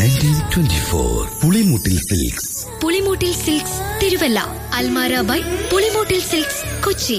nineteen twenty four Pulimoottil silks Pulimoottil silks Thiruvalla Almara by Pulimoottil silks Kochi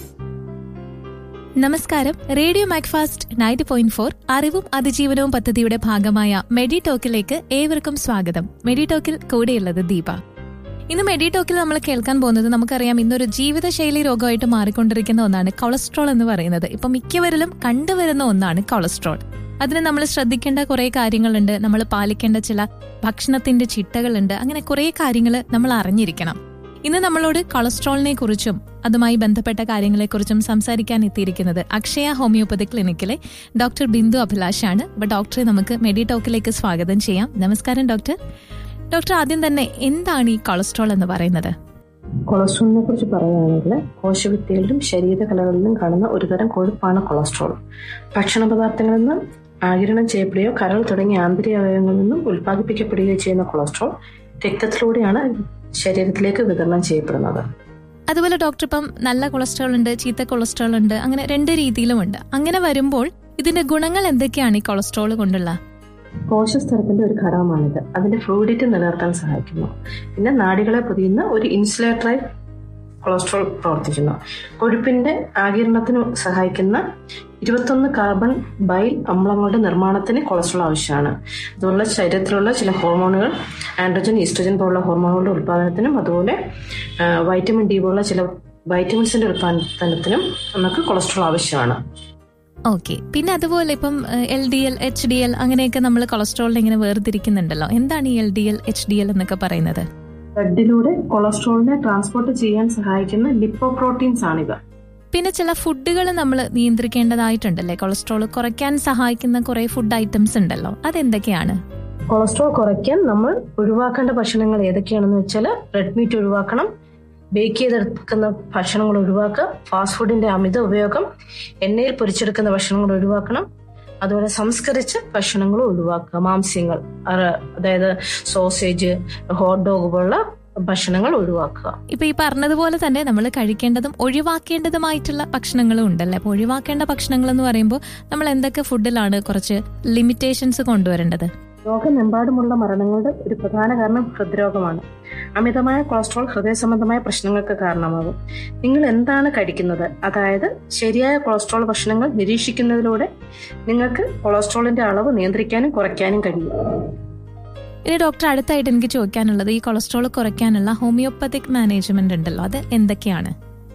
നമസ്കാരം radio Macfast ninety point four അറിവും അതിജീവനവും പദ്ധതിയുടെ ഭാഗമായ മെഡി ടോക്കിലേക്ക് ഏവർക്കും സ്വാഗതം മെഡി ടോക്കിൽ കൂടെയുള്ളത് ദീപ ഇന്ന് മെഡി ടോക്കിൽ നമ്മൾ കേൾക്കാൻ പോകുന്നത് നമുക്കറിയാം ഇന്നൊരു ജീവിതശൈലി രോഗമായിട്ട് മാറിക്കൊണ്ടിരിക്കുന്ന ഒന്നാണ് കൊളസ്ട്രോൾ എന്ന് പറയുന്നത് ഇപ്പൊ മിക്കവരിലും കണ്ടുവരുന്ന ഒന്നാണ് കൊളസ്ട്രോൾ അതിന് നമ്മൾ ശ്രദ്ധിക്കേണ്ട കുറെ കാര്യങ്ങളുണ്ട് നമ്മൾ പാലിക്കേണ്ട ചില ഭക്ഷണത്തിന്റെ ചിട്ടകളുണ്ട് അങ്ങനെ കുറെ കാര്യങ്ങൾ നമ്മൾ അറിഞ്ഞിരിക്കണം ഇന്ന് നമ്മളോട് കൊളസ്ട്രോളിനെ കുറിച്ചും അതുമായി ബന്ധപ്പെട്ട കാര്യങ്ങളെക്കുറിച്ചും സംസാരിക്കാൻ എത്തിയിരിക്കുന്നത് അക്ഷയ ഹോമിയോപ്പതി ക്ലിനിക്കിലെ ഡോക്ടർ ബിന്ദു അഭിലാഷാണ് അപ്പൊ ഡോക്ടറെ നമുക്ക് മെഡി ടോക്കിലേക്ക് സ്വാഗതം ചെയ്യാം നമസ്കാരം ഡോക്ടർ ഡോക്ടർ ആദ്യം തന്നെ എന്താണ് ഈ കൊളസ്ട്രോൾ എന്ന് പറയുന്നത് കൊളസ്ട്രോളിനെ കുറിച്ച് പറയുകയാണെങ്കിൽ കോശഭിത്തികളിലും ശരീരകലകളിലും കാണുന്ന ഒരുതരം കൊഴുപ്പാണ് കൊളസ്ട്രോൾ ഭക്ഷണ പദാർത്ഥങ്ങളിൽ നിന്ന് ആകിരണം ചെയ്യപ്പെടുകയോ കരൾ തുടങ്ങിയ ആന്തരിക അവയവങ്ങളിൽ നിന്നും ഉൽപ്പാദിപ്പിക്കപ്പെടുകയോ ചെയ്യുന്ന കൊളസ്ട്രോൾ രക്തത്തിലൂടെയാണ് ശരീരത്തിലേക്ക് വിതരണം ചെയ്യപ്പെടുന്നത് അതുപോലെ ഡോക്ടർ ഇപ്പം നല്ല കൊളസ്ട്രോൾ ഉണ്ട് ചീത്ത കൊളസ്ട്രോൾ ഉണ്ട് അങ്ങനെ രണ്ട് രീതിയിലുമുണ്ട് അങ്ങനെ വരുമ്പോൾ ഇതിന്റെ ഗുണങ്ങൾ എന്തൊക്കെയാണ് ഈ കൊളസ്ട്രോൾ കൊണ്ടുള്ള കോശസ്തരത്തിന്റെ ഒരു ഘടകമാണിത് അതിന്റെ ഫ്ലൂയിഡിറ്റി നിലനിർത്താൻ സഹായിക്കുന്നു പിന്നെ നാടികളെ പൊതിയുന്ന ഒരു ഇൻസുലേറ്ററായി കൊളസ്ട്രോൾ പ്രവർത്തിക്കുന്നു കൊഴുപ്പിന്റെ ആകിരണത്തിന് സഹായിക്കുന്ന ഇരുപത്തൊന്ന് കാർബൺ ബൈൽ അമ്ലങ്ങളുടെ നിർമ്മാണത്തിന് കൊളസ്ട്രോൾ ആവശ്യമാണ് അതുപോലെ ശരീരത്തിലുള്ള ചില ഹോർമോണുകൾ ആൻഡ്രോജൻ ഈസ്ട്രജൻ പോലുള്ള ഹോർമോണുകളുടെ ഉൽപ്പാദനത്തിനും അതുപോലെ ആ, വൈറ്റമിൻ ഡി പോലുള്ള ചില വൈറ്റമിൻസിന്റെ ഉൽപ്പാദനത്തിനും നമുക്ക് കൊളസ്ട്രോൾ ആവശ്യമാണ് ഓക്കെ പിന്നെ അതുപോലെ ഇപ്പം L D L H D L അങ്ങനെയൊക്കെ നമ്മൾ കൊളസ്ട്രോളിനെ ഇങ്ങനെ വേർതിരിക്കുന്നുണ്ടല്ലോ എന്താണ് ഈ L D L H D L എന്നൊക്കെ പറയുന്നത് ബ്ലഡിലൂടെ കൊളസ്ട്രോളിനെ ട്രാൻസ്പോർട്ട് ചെയ്യാൻ സഹായിക്കുന്ന ലിപ്പോപ്രോട്ടീൻസ് ആണിവ പിന്നെ ചില ഫുഡുകൾ നമ്മൾ നിയന്ത്രിക്കേണ്ടതായിട്ടുണ്ടല്ലേ കൊളസ്ട്രോൾ കുറയ്ക്കാൻ സഹായിക്കുന്ന കുറെ ഫുഡ് ഐറ്റംസ് ഉണ്ടല്ലോ അതെന്തൊക്കെയാണ് കൊളസ്ട്രോൾ കുറയ്ക്കാൻ നമ്മൾ ഒഴിവാക്കേണ്ട ഭക്ഷണങ്ങൾ ഏതൊക്കെയാണെന്ന് വെച്ചാൽ റെഡ് മീറ്റ് ഒഴിവാക്കണം ബേക്ക് ചെയ്തെടുക്കുന്ന ഭക്ഷണങ്ങൾ ഒഴിവാക്കുക ഫാസ്റ്റ് ഫുഡിന്റെ അമിത ഉപയോഗം എണ്ണയിൽ പൊരിച്ചെടുക്കുന്ന ഭക്ഷണങ്ങൾ ഒഴിവാക്കണം അതുപോലെ സംസ്കരിച്ച ഭക്ഷണങ്ങൾ ഒഴിവാക്കുക മാംസ്യങ്ങൾ അറ- അതായത് സോസേജ് ഹോട്ട് ഡോഗ് പോലുള്ള ഭക്ഷണങ്ങൾ ഒഴിവാക്കുക ഇപ്പൊ ഈ പറഞ്ഞതുപോലെ തന്നെ നമ്മൾ കഴിക്കേണ്ടതും ഒഴിവാക്കേണ്ടതുമായിട്ടുള്ള ഭക്ഷണങ്ങളും ഉണ്ടല്ലേ അപ്പൊ ഒഴിവാക്കേണ്ട ഭക്ഷണങ്ങൾ എന്ന് പറയുമ്പോൾ നമ്മൾ എന്തൊക്കെ ഫുഡിലാണ് കുറച്ച് ലിമിറ്റേഷൻസ് കൊണ്ടുവരേണ്ടത് ലോകമെമ്പാടുമുള്ള മരണങ്ങളുടെ ഒരു പ്രധാന കാരണം ഹൃദ്രോഗമാണ് അമിതമായ കൊളസ്ട്രോൾ ഹൃദയ സംബന്ധമായ പ്രശ്നങ്ങൾക്ക് കാരണമാകും നിങ്ങൾ എന്താണ് കഴിക്കുന്നത് അതായത് ശരിയായ കൊളസ്ട്രോൾ ഭക്ഷണങ്ങൾ നിരീക്ഷിക്കുന്നതിലൂടെ നിങ്ങൾക്ക് കൊളസ്ട്രോളിന്റെ അളവ് നിയന്ത്രിക്കാനും കുറയ്ക്കാനും കഴിയും ഇനി ഡോക്ടർ അടുത്തായിട്ട് എനിക്ക് ചോദിക്കാനുള്ളത് ഈ കൊളസ്ട്രോൾ കുറയ്ക്കാനുള്ള ഹോമിയോപ്പത്തിക് മാനേജ്മെന്റ് ഉണ്ടല്ലോ അത് എന്തൊക്കെയാണ്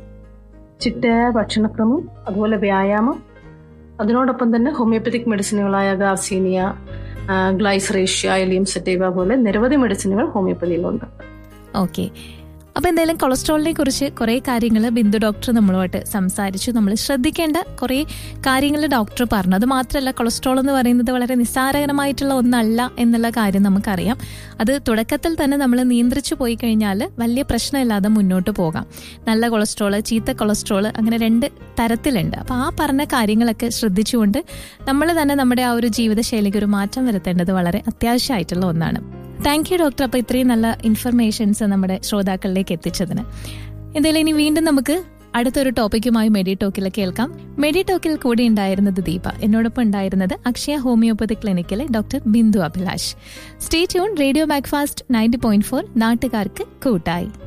ചിട്ടയായ ഭക്ഷണക്രമം അതുപോലെ വ്യായാമം അതിനോടൊപ്പം തന്നെ ഹോമിയോപ്പതിക് മെഡിസിനുകളായ ഗാർസീനിയ ഗ്ലൈസറേഷ്യ എലിയം സെറ്റീവ പോലെ നിരവധി മെഡിസിനുകൾ ഹോമിയോപ്പതിയിലുണ്ട് ഓക്കെ അപ്പൊ എന്തായാലും കൊളസ്ട്രോളിനെ കുറിച്ച് കുറെ കാര്യങ്ങൾ ബിന്ദു ഡോക്ടർ നമ്മളുമായിട്ട് സംസാരിച്ചു നമ്മൾ ശ്രദ്ധിക്കേണ്ട കുറെ കാര്യങ്ങൾ ഡോക്ടർ പറഞ്ഞു അത് മാത്രമല്ല കൊളസ്ട്രോൾ എന്ന് പറയുന്നത് വളരെ നിസ്സാരകരമായിട്ടുള്ള ഒന്നല്ല എന്നുള്ള കാര്യം നമുക്കറിയാം അത് തുടക്കത്തിൽ തന്നെ നമ്മൾ നിയന്ത്രിച്ചു പോയി കഴിഞ്ഞാൽ വലിയ പ്രശ്നമില്ലാതെ മുന്നോട്ട് പോകാം നല്ല കൊളസ്ട്രോൾ ചീത്ത കൊളസ്ട്രോൾ അങ്ങനെ രണ്ട് തരത്തിലുണ്ട് അപ്പൊ ആ പറഞ്ഞ കാര്യങ്ങളൊക്കെ ശ്രദ്ധിച്ചുകൊണ്ട് നമ്മൾ തന്നെ നമ്മുടെ ആ ഒരു ജീവിതശൈലിക്ക് ഒരു മാറ്റം വരുത്തേണ്ടത് വളരെ അത്യാവശ്യമായിട്ടുള്ള ഒന്നാണ് താങ്ക് യു ഡോക്ടർ അപ്പൊ ഇത്രയും നല്ല ഇൻഫർമേഷൻസ് നമ്മുടെ ശ്രോതാക്കളിലേക്ക് എത്തിച്ചതിന് എന്തായാലും ഇനി വീണ്ടും നമുക്ക് അടുത്തൊരു ടോപ്പിക്കുമായി മെഡി ടോക്കിൽ കേൾക്കാം മെഡി ടോക്കിൽ കൂടെ ഉണ്ടായിരുന്നത് ദീപ എന്നോടൊപ്പം ഉണ്ടായിരുന്നത് അക്ഷയ ഹോമിയോപ്പതി ക്ലിനിക്കിലെ doctor Bindu Abhilash stay tune radio Macfast ninety point four നാട്ടുകാർക്ക് കൂട്ടായി